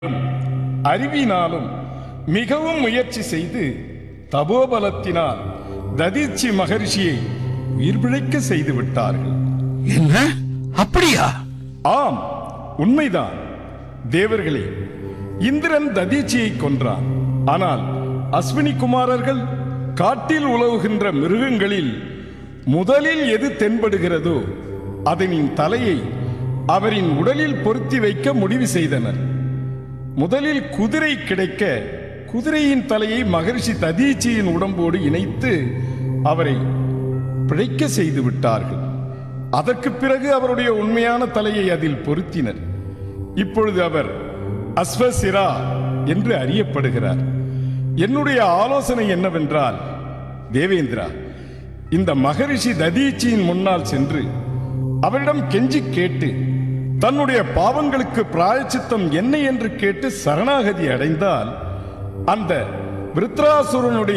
அறிவினாலும் மிகவும் முயற்சி செய்து தபோபலத்தினால் ததீச்சி மகரிஷியை உயிர் பிழைக்க செய்து விட்டார்கள் என்ன அப்படியா ஆம் உண்மைதான் தேவர்களே இந்திரன் ததீச்சியை கொன்றான் ஆனால் அஸ்வினி குமாரர்கள் காட்டில் உலவுகின்ற மிருகங்களில் முதலில் எது தென்படுகிறதோ அதனின் தலையை அவரின் உடலில் பொருத்தி வைக்க முடிவு செய்தனர் முதலில் குதிரை கிடைக்க குதிரையின் தலையை மகரிஷி ததீச்சியின் உடம்போடு இணைத்து அவரை பிழைக்க செய்து விட்டார்கள் அதற்கு பிறகு அவருடைய உண்மையான தலையை அதில் பொருத்தினர் இப்பொழுது அவர் அஸ்வசிரா என்று அறியப்படுகிறார் என்னுடைய ஆலோசனை என்னவென்றால் தேவேந்திரா இந்த மகரிஷி ததீச்சியின் முன்னால் சென்று அவரிடம் கெஞ்சி கேட்டு தன்னுடைய பாவங்களுக்கு பிராயச்சித்தம் என்ன என்று கேட்டு சரணாகதி அடைந்தால் அந்த விருத்ராசுரனுடைய